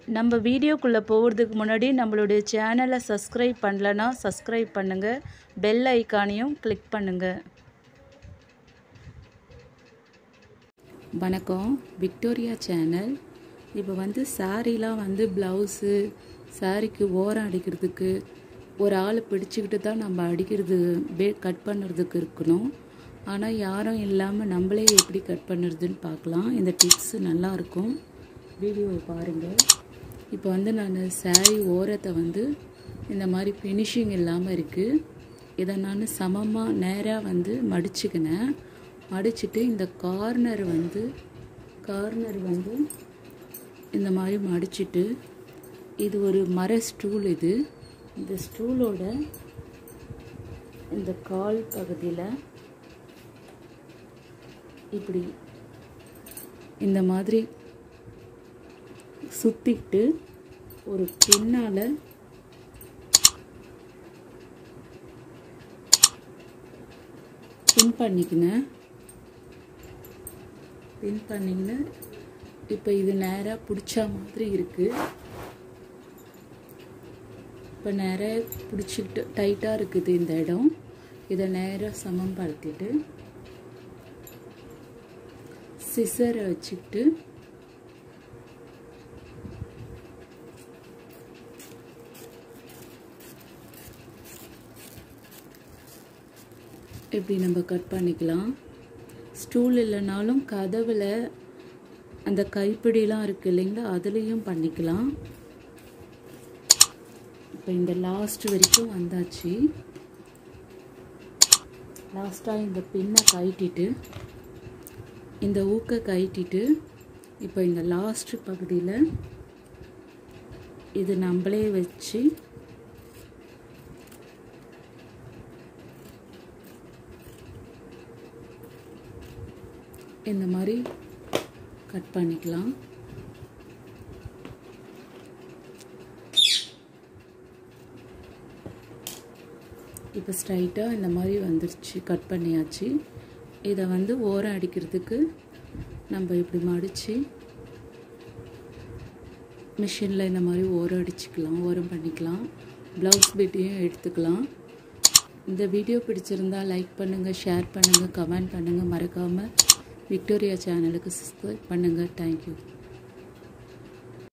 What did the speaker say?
நம்ம வீடியோக்குள்ளே போகிறதுக்கு முன்னாடி நம்மளுடைய சேனலை சப்ஸ்கிரைப் பண்ணலன்னா சப்ஸ்கிரைப் பண்ணுங்கள் பெல் ஐக்கானையும் கிளிக் பண்ணுங்கள் வணக்கம் விக்டோரியா சேனல் இப்போ வந்து சாரீலாம் வந்து ப்ளவுஸு சாரிக்கு ஓரம் அடிக்கிறதுக்கு ஒரு ஆள் பிடிச்சிக்கிட்டு தான் நம்ம அடிக்கிறது பே கட் பண்ணுறதுக்கு இருக்கணும் ஆனால் யாரும் இல்லாமல் நம்மளே எப்படி கட் பண்ணுறதுன்னு பார்க்கலாம் இந்த டிப்ஸு நல்லாயிருக்கும் வீடியோவை பாருங்கள் இப்போ வந்து நான் சாரீ ஓரத்தை வந்து இந்த மாதிரி ஃபினிஷிங் இல்லாமல் இருக்குது இதை நான் சமமாக நேராக வந்து மடிச்சுக்கினேன் மடிச்சுட்டு இந்த கார்னர் வந்து கார்னர் வந்து இந்த மாதிரி மடிச்சிட்டு இது ஒரு மர ஸ்டூல் இது இந்த ஸ்டூலோட இந்த கால் பகுதியில் இப்படி இந்த மாதிரி சுற்றிக்கிட்டு ஒரு பின்னால் பின் பண்ணிக்கினேன் பின் பண்ணிக்கின்னு இப்போ இது நேராக பிடிச்ச மாதிரி இருக்குது இப்போ நேராக பிடிச்சிக்கிட்டு டைட்டாக இருக்குது இந்த இடம் இதை நேராக சமப்படுத்திட்டு சிசரை வச்சுக்கிட்டு இப்படி நம்ம கட் பண்ணிக்கலாம் ஸ்டூல் இல்லைனாலும் கதவில் அந்த கைப்பிடிலாம் இருக்குது இல்லைங்களா அதுலேயும் பண்ணிக்கலாம் இப்போ இந்த லாஸ்ட் வரைக்கும் வந்தாச்சு லாஸ்ட்டாக இந்த பின்னை கழட்டிட்டு இந்த ஊக்கை கழட்டிட்டு இப்போ இந்த லாஸ்ட் பகுதியில் இது நம்மளே வச்சு இந்த மாதிரி கட் பண்ணிக்கலாம் இப்போ ஸ்ட்ரைட்டாக இந்த மாதிரி வந்துருச்சு கட் பண்ணியாச்சு இதை வந்து ஓரம் அடிக்கிறதுக்கு நம்ம இப்படி மடித்து மிஷினில் இந்த மாதிரி ஓரம் அடிச்சுக்கலாம் ஓரம் பண்ணிக்கலாம் ப்ளவுஸ் பிட்டையும் எடுத்துக்கலாம் இந்த வீடியோ பிடிச்சிருந்தா லைக் பண்ணுங்கள் ஷேர் பண்ணுங்கள் கமெண்ட் பண்ணுங்கள் மறக்காமல் விக்டோரியா சேனலுக்கு சப்ஸ்கிரைப் பண்ணுங்கள் தேங்க்யூ